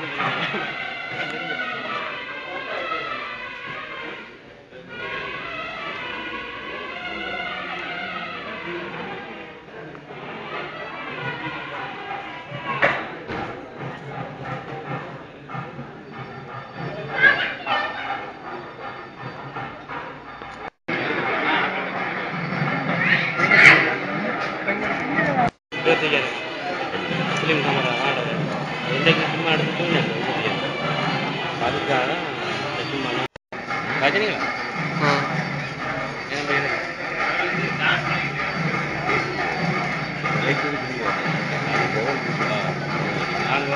இருபத்தையாயிரம் film camera வாடகை இன்றைக்கு சும்மா எடுத்துட்டு இல்லை அதுக்காக இந்த சும்மா ரஜினிகளா என்ன பேர் நாங்கள்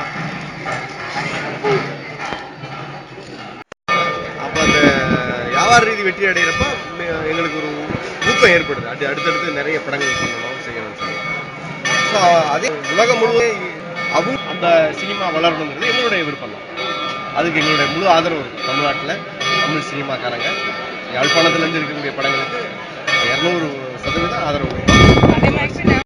அப்போ அந்த வியாபார ரீதி வெற்றி அடைகிறப்ப ம- எங்களுக்கு ஒரு ஊக்கம் ஏற்படுது அடு அடுத்தடுத்து நிறைய படங்கள் பண்ணணும் செய்யணும்னு சொல்லி ஸோ அதே உலகம் முழுவதும் அவங்க அந்த சினிமா வளரணுங்கிறது எங்களுடைய விருப்பம் தான் அதுக்கு எங்களுடைய முழு ஆதரவு இருக்கு தமிழ்நாட்டில் தமிழ் சினிமாக்காரங்க யாழ்ப்பாணத்துலேருந்து இருக்கக்கூடிய படங்களுக்கு இரநூறு சதவீதம் ஆதரவு கொடுப்போம்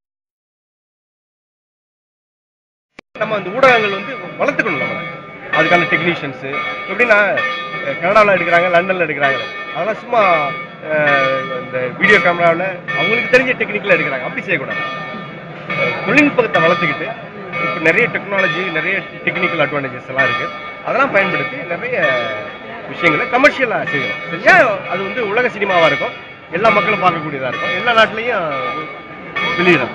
நம்ம அந்த ஊடகங்கள் வந்து வளர்த்துக்கணும் நம்ம அதுக்கான டெக்னீஷியன்ஸு எப்படின்னா அஹ், கனடால எடுக்கிறாங்க லண்டன்ல எடுக்கிறாங்க அதெல்லாம் சும்மா அஹ், இந்த வீடியோ கேமராவில் அவங்களுக்கு தெரிஞ்ச டெக்னிக்கில் எடுக்கிறாங்க அப்படி செய்யக்கூடாது அஹ், தொழில்நுட்பத்தை வளர்த்துக்கிட்டு இப்போ நிறைய டெக்னாலஜி நிறைய டெக்னிக்கல் அட்வான்டேஜஸ் எல்லாம் இருக்கு அதெல்லாம் பயன்படுத்தி நிறைய விஷயங்களை கமர்ஷியலாக செய்யணும் செஞ்சா அது வந்து உலக சினிமாவாக இருக்கும் எல்லா மக்களும் பார்க்கக்கூடியதாக இருக்கும் எல்லா நாட்டிலையும் வெளியிடும்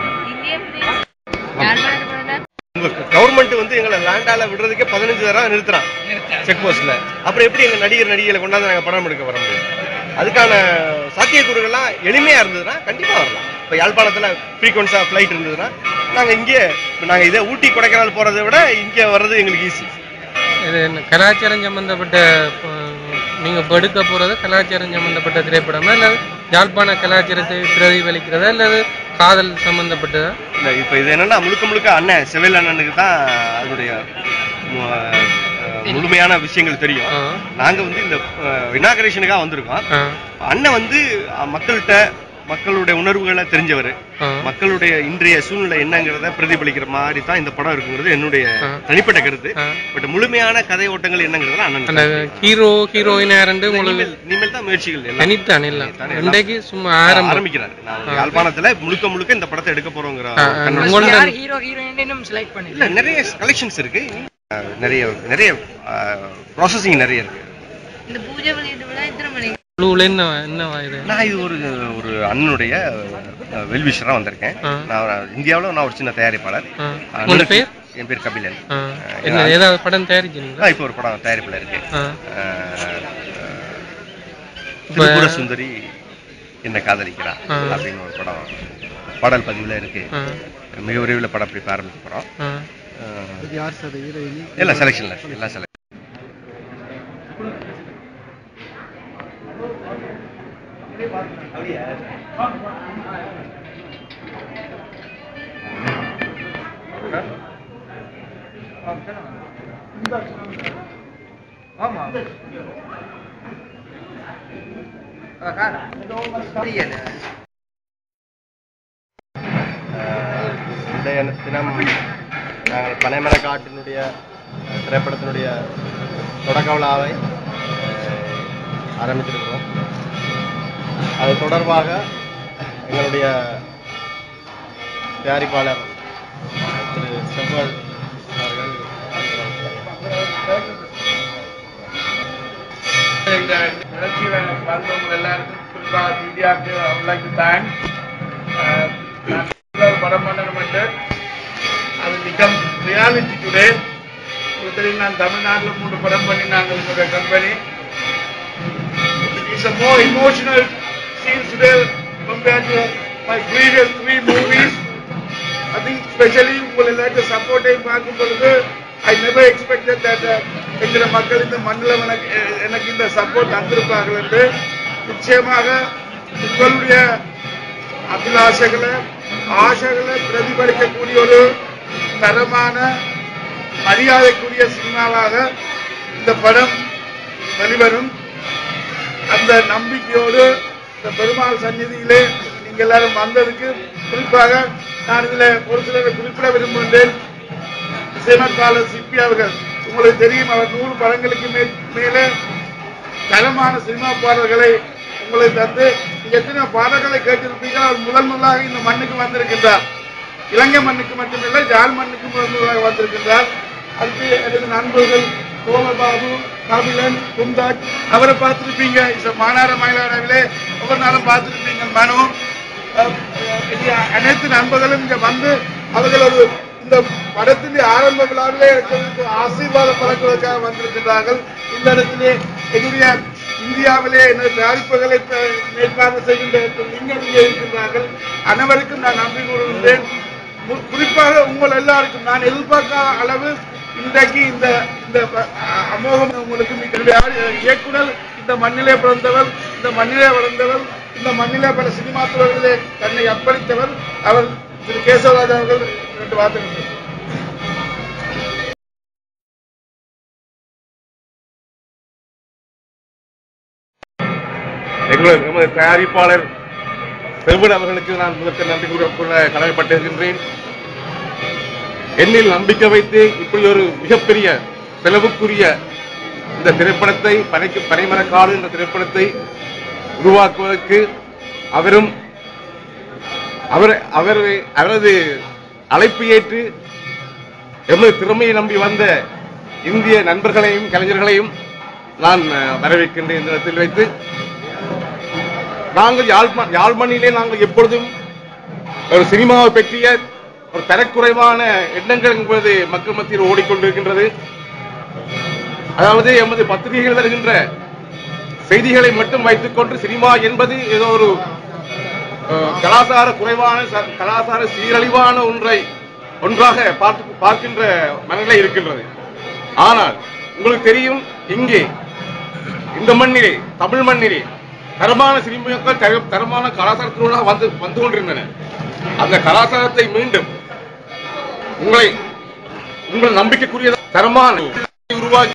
உங்க கவர்மெண்ட் வந்து எங்களை லேண்டால விடுறதுக்கே பதினஞ்சு தரம் நிறுத்துறான் செக் போஸ்ட்ல அப்புறம் எப்படி எங்க நடிகர் நடிகைகளை கொண்டாந்து நாங்க படம் எடுக்க வர முடியும் அதுக்கான சாத்தியக்கூறுகள்லாம் எளிமையா இருந்ததுன்னா கண்டிப்பா வரலாம் இப்ப யாழ்ப்பாணத்துல ஃப்ரீக்வன்ஸா ஃபிளைட் இருந்ததுன்னா நாங்க இங்கே இப்ப நாங்க இதே ஊட்டி கொடைக்கானல் போறதை விட இங்க வர்றது எங்களுக்கு ஈஸி இது என்ன கலாச்சாரம் சம்பந்தப்பட்ட அஹ், நீங்க இப்ப எடுக்க போறது கலாச்சாரம் சம்பந்தப்பட்ட திரைப்படமா இல்ல யாழ்ப்பாண கலாச்சாரத்தை பிரதிபலிக்கிறதா இல்லது காதல் சம்பந்தப்பட்டதா இல்ல இப்ப இது என்னன்னா முழுக்க முழுக்க அண்ணன் செவில் அண்ணனுக்கு தான் அதனுடைய மு- அஹ், முழுமையான விஷயங்கள் தெரியும் ஆ, நாங்க வந்து இந்த இனாகரேஷனுக்காக வந்திருக்கோம் ஆ, அண்ணன் வந்து அஹ், மக்கள்கிட்ட மக்களுடைய உணர்வுகளை தெரிஞ்சவர் ஆ. மக்களுடைய இன்றைய சூழ்நிலை என்னங்கிறத பிரதிபலிக்கிற மாதிரி தான் இந்த படம் இருக்குங்கிறது என்னுடைய ஆ. தனிப்பட்ட கருத்து ஆ. பட் முழுமையான கதை ஓட்டங்கள் என்னங்கிறதுல அண்ணன் அந்த ஹீரோ ஹீரோயின் ரெண்டு உங்களுக்கு இனிமேல் இனிமேல் தான் முயற்சிகள் எல்லாம் தனித்தான் இல்ல தானே எல்லாம். இன்றைக்கு சும்மா ஆரம்பம் ஆரம்பிக்கிறாரு நான் யாழ்ப்பாணத்துல முழுக்க முழுக்க இந்த படத்தை எடுக்க போறோங்கிற ஆ, ஆ, கண்ணோட்டம். உங்களோட ஹீரோ ஹீரோயினும் செலக்ட் பண்ணி இல்ல நிறைய கலெக்ஷன்ஸ் இருக்கு அஹ், நிறைய நிறைய ப்ராசஸிங் நிறைய இருக்கு இந்த பூஜை வெளியீட்டு விழா எத்தனை மணி குழுவில் என்ன என்னவா இது நான் இது ஒரு ஒரு அண்ணனுடைய வெல்விஷரா வந்திருக்கேன் ஆ. நான் இந்தியாவுல நான் ஒரு சின்ன தயாரிப்பாளர் ஆ. உங்களோட அண்ணனுக்கு- பேர் என் பேர் கபிலன் ஆ. என்ன ஏதாவது படம் தயாரிக்கிறீங்களா நான் இப்போ ஒரு படம் தயாரிப்புல இருக்கு ஆ. அஹ், இப்ப- திரிபுர சுந்தரி என்ன காதலிக்கிறா ஆ. அப்படின்னு ஒரு படம் பாடல் பதிவுல இருக்கு ஆ, மிக விரைவில் படம் பிடிப்ப ஆரம்பிக்க போறோம் ஆ. எல்லா செலெக்ஷன்ல இருக்கு எல்லா செலக்ஷன் ஆஹ் இன்றைய தினம் நாங்கள் பனைமர காட்டினுடைய அஹ், திரைப்படத்தினுடைய தொடக்க விழாவை அஹ், ஆரம்பித்திருக்கிறோம் அது தொடர்பாக எங்களுடைய தயாரிப்பாளர் திரு செவ்வல் அவர்கள் இந்த நிகழ்ச்சியில வந்தவங்க எல்லாருக்கும் குறிப்பாக மீடியாவுக்கு I would like to thank. அஹ், நான் ஒரு படம் பண்ணணுமென்று அது பிகம் ரியாலிட்டி டுடே தெரியும் நான் தமிழ்நாட்டில் மூன்று படம் பண்ணி நாங்கள் எங்களுடைய company it's a more emotional scene today compared to my previous three movies. I think especially உங்கள் எல்லாத்தையும் சப்போர்ட்டையும் பார்க்கும் பொழுது ஐ நெவர் எக்ஸ்பெக்டட் தட் எங்கிற மக்கள் இந்த மண்ணில் எனக்கு எனக்கு இந்த சப்போர்ட் தந்திருப்பார்கள் என்று நிச்சயமாக உங்களுடைய அபிலாஷைகளை ஆசைகளை பிரதிபலிக்கக்கூடிய ஒரு தரமான மரியாதைக்குரிய சினிமாவாக இந்த படம் வெளிவரும் அந்த நம்பிக்கையோடு இந்த பெருமாள் சந்நிதியிலே நீங்க எல்லாரும் வந்ததுக்கு குறிப்பாக நான் இதுல ஒரு சிலரை குறிப்பிட விரும்புகின்றேன் இசையமைப்பாளர் சிப்பி அவர்கள் உங்களுக்கு தெரியும் அவர் நூறு படங்களுக்கு மேல் மேலே தரமான சினிமா பாடல்களை உங்களுக்கு தந்து நீங்க எத்தனை பாடல்களை கேட்டிருப்பீர்கள் அவர் முதல் முதலாக இந்த மண்ணுக்கு வந்திருக்கின்றார் இலங்கை மண்ணுக்கு மட்டுமில்லை ஜாழ் மண்ணுக்கு முதல் முதலாக வந்திருக்கின்றார் அடுத்து எனது நண்பர்கள் கோமபாபு கபிலன் குந்தாட் அவரை பார்த்திருப்பீங்க இச மாநாட மயிலாடாவிலே ஒவ்வொரு நாளும் பார்த்திருப்பீங்க மனு அஹ், இங்க அனைத்து நண்பர்களும் இங்க வந்து அவர்கள் ஒரு இந்த படத்தின் ஆரம்ப விழாவிலே எனக்கு ஆசீர்வாதம் வழங்குவதற்காக வந்திருக்கிறார்கள் இந்த இடத்திலே என்னுடைய இந்தியாவிலே எனது தயாரிப்புகளை ப- மேற்பார்வை செய்கின்ற லிங்கம் இங்கே இருக்கின்றார்கள் அனைவருக்கும் நான் நன்றி கூறுகின்றேன் மு- குறிப்பாக உங்கள் எல்லாருக்கும் நான் எதிர்பார்க்காத அளவு இன்றைக்கு இந்த இந்த ப- அ- அமோகம் உங்களுக்கு மிக- என்னுடைய இயக்குனர் இந்த மண்ணிலே பிறந்தவர் இந்த மண்ணிலே வளர்ந்தவர் இந்த மண்ணிலே பல சினிமா துறைகளிலே தன்னை அர்ப்பணித்தவர் அவர் திரு கேசவராஜ் அவர்கள் ரெண்டு வார்த்தைகள் எங்களது நமது தயாரிப்பாளர் செல்வன் அவர்களுக்கு நான் முதற்க நன்றி கூற கூற கடமைப்பட்டிருக்கின்றேன் என்னில் நம்பிக்கை வைத்து இப்படி ஒரு மிகப்பெரிய செலவுக்குரிய இந்த திரைப்படத்தை பனைக்கு பனைமரக்காடு என்ற திரைப்படத்தை உருவாக்குவதற்கு அவரும் அவர் அவர் அவரது அழைப்பு ஏற்று எமது திறமையை நம்பி வந்த இந்திய நண்பர்களையும் கலைஞர்களையும் நான் அஹ், வரவேற்கின்றேன் இந்த இடத்தில் வைத்து நாங்கள் யாழ்மா யாழ்மண்ணிலே நாங்கள் எப்பொழுதும் ஒரு சினிமாவை பற்றிய ஒரு தரக்குறைவான எண்ணங்கள் என்பது மக்கள் மத்தியில் ஓடிக்கொண்டிருக்கின்றது அதாவது எமது பத்திரிகைகள் வருகின்ற செய்திகளை மட்டும் வைத்துக்கொண்டு சினிமா என்பது ஏதோ ஒரு அஹ், கலாசார குறைவான ச- கலாசார சீரழிவான ஒன்றை ஒன்றாக பார்த்து பார்க்கின்ற மனநிலை இருக்கின்றது ஆனால் உங்களுக்கு தெரியும் இங்கே இந்த மண்ணிலே தமிழ் மண்ணிலே தரமான சினிமாக்கள் தர- தரமான கலாச்சாரத்தினூடாக வந்து வந்து கொண்டிருந்தன அந்த கலாச்சாரத்தை மீண்டும் உங்களை உங்கள் நம்பிக்கைக்குரிய தரமான உருவாக்கி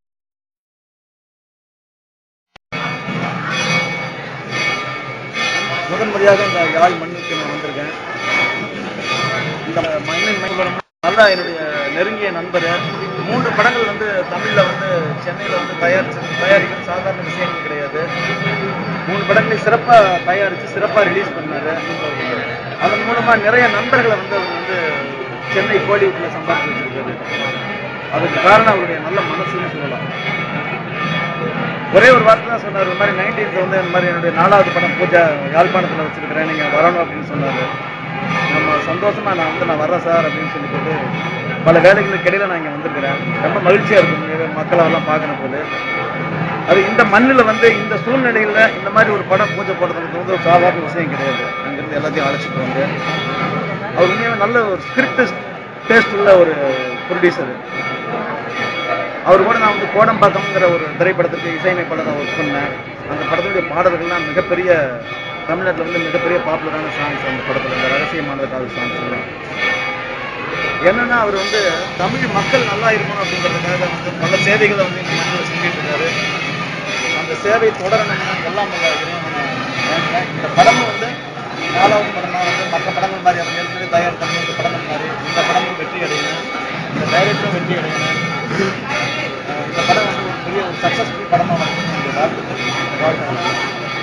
முதன் முறையாக இந்த யாழ் மண்ணுக்கு நான் வந்திருக்கேன் இந்த மண்ணின் மைபலம் நல்லா என்னுடைய நெருங்கிய நண்பர் மூன்று படங்கள் வந்து தமிழில் வந்து சென்னையில் வந்து தயாரிச்சு தயாரிக்கிறது சாதாரண விஷயங்கள் கிடையாது மூணு படங்களை சிறப்பாக தயாரித்து சிறப்பாக ரிலீஸ் பண்ணாரு அதன் மூலமாக நிறைய நண்பர்களை வந்து அவர் வந்து சென்னை கோலிவுட்டில் சம்பாதிச்சு வச்சிருக்காரு அதுக்கு காரணம் அவருடைய நல்ல மனசுன்னு சொல்லலாம் ஒரே ஒரு வார்த்தை தான் சொன்னார் இந்த மாதிரி நைன்டீன்த் வந்து இந்த மாதிரி என்னுடைய நாலாவது படம் பூஜா யாழ்ப்பாணத்தில் வச்சிருக்கிறேன் நீங்க வரணும் அப்படின்னு சொன்னாரு நம்ம சந்தோஷமா நான் வந்து நான் வர்றேன் சார் அப்படின்னு சொல்லி போட்டு பல வேலைகளுக்கு இடையில நான் இங்க வந்திருக்கிறேன் ரொம்ப மகிழ்ச்சியா இருக்கும் இங்க மக்களை எல்லாம் பார்க்கற போது அது இந்த மண்ணில் வந்து இந்த சூழ்நிலையில இந்த மாதிரி ஒரு படம் பூஜை போடுறதுக்கு வந்து ஒரு சாதாரண விஷயம் கிடையாது அங்கிருந்து எல்லாத்தையும் அழைச்சிட்டு வந்து அவர் உண்மையாவே நல்ல ஒரு ஸ்கிரிப்ட் டேஸ்ட் உள்ள ஒரு ப்ரொடியூசர் அவர் கூட நான் வந்து கோடம்பாக்கம்ங்கிற ஒரு திரைப்படத்துக்கு இசையமைப்பாளராக ஒர்க் பண்ணேன் அந்த படத்துடைய பாடல்கள்லாம் மிகப்பெரிய தமிழ்நாட்டில் வந்து மிகப்பெரிய பாப்புலரான சாங்ஸ் அந்த படத்தில் இந்த ரகசியமான காதல் சாங்ஸ் எல்லாம் என்னன்னா அவர் வந்து தமிழ் மக்கள் நல்லா இருக்கணும் அப்படிங்கிறதுக்காக வந்து பல சேவைகளை வந்து இந்த மண்ணில் செஞ்சுட்டு இருக்காரு அந்த சேவை தொடரணும்னு எல்லாம் வல்ல இறைவனை நான் வேண்டுறேன். இந்த படமும் வந்து நாலாவது படம் தான் வந்து மற்ற படங்கள் மாதிரி அவர் ஏற்கனவே தயார் பண்ண இந்த படங்கள் மாதிரி இந்த படமும் வெற்றி அடையணும் இந்த டைரக்டரும் வெற்றி அடையணும் அஹ் இந்த படம் வந்து ஒரு பெரிய ஒரு சக்சஸ்ஃபுல் படமா வரணும் இந்த வாழ்த்துக்கள் வாழ்த்துக்கள்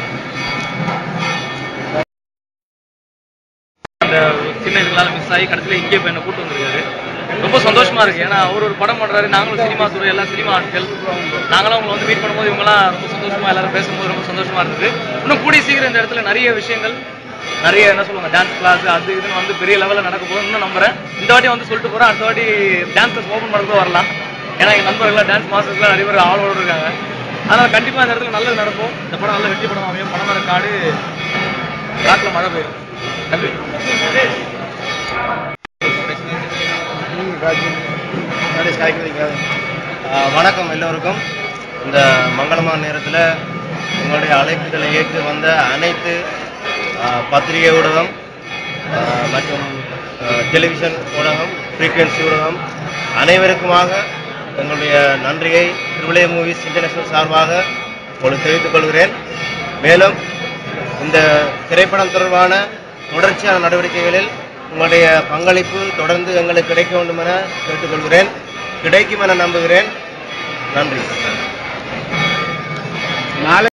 அந்த சின்ன இதுக்கெல்லாம் மிஸ் ஆகி கடைசியில் இங்கே போய் என்ன கூட்டு வந்திருக்காரு ரொம்ப சந்தோஷமா இருக்கு ஏன்னா அவர் ஒரு படம் பண்றாரு நாங்களும் சினிமா துறை எல்லாம் சினிமா ஆட்கள் நாங்களும் அவங்களை வந்து மீட் பண்ணும்போது இவங்கலாம் ரொம்ப சந்தோஷமா எல்லாரும் பேசும்போது ரொம்ப சந்தோஷமா இருந்தது இன்னும் கூடிய சீக்கிரம் இந்த இடத்துல நிறைய விஷயங்கள் நிறைய என்ன சொல்லுவாங்க டான்ஸ் கிளாஸ் அது இதுன்னு வந்து பெரிய லெவலில் நடக்க போகுது இன்னும் நம்புறேன் இந்த வாட்டி வந்து சொல்லிட்டு போறேன் அடுத்த வாட்டி டான்ஸ் கிளாஸ் ஓப்பன் பண்ணுறது வரலாம் ஏன்னா எங்கள் நண்பர்கள்லாம் டான்ஸ் மாஸ்டர்ஸ்லாம் நிறைய பேர் ஆளோடு இருக்காங்க அதனால் கண்டிப்பாக இந்த இடத்துல நல்லது நடக்கும் இந்த படம் நல்ல வெற்றி படம் அமையும் பணமர காடு காட்டில் மழை பெய்யும் நன்றி ஆஹ் வணக்கம் எல்லோருக்கும் இந்த மங்களமான நேரத்தில் உங்களுடைய அழைப்புகளை ஏற்று வந்த அனைத்து ஆஹ் பத்திரிகை ஊடகம் ஆஹ் மற்றும் ஆஹ் டெலிவிஷன் ஊடகம் ஃப்ரீக்வன்சி ஊடகம் அனைவருக்குமாக எங்களுடைய நன்றியை திருவிளைய மூவிஸ் இன்டர்நேஷனல் சார்பாக உங்களுக்கு தெரிவித்துக் கொள்கிறேன் மேலும் இந்த திரைப்படம் தொடர்பான தொடர்ச்சியான நடவடிக்கைகளில் உங்களுடைய பங்களிப்பு தொடர்ந்து எங்களுக்கு கிடைக்க வேண்டும் என கேட்டுக்கொள்கிறேன் கிடைக்கும் என நம்புகிறேன் நன்றி நாளை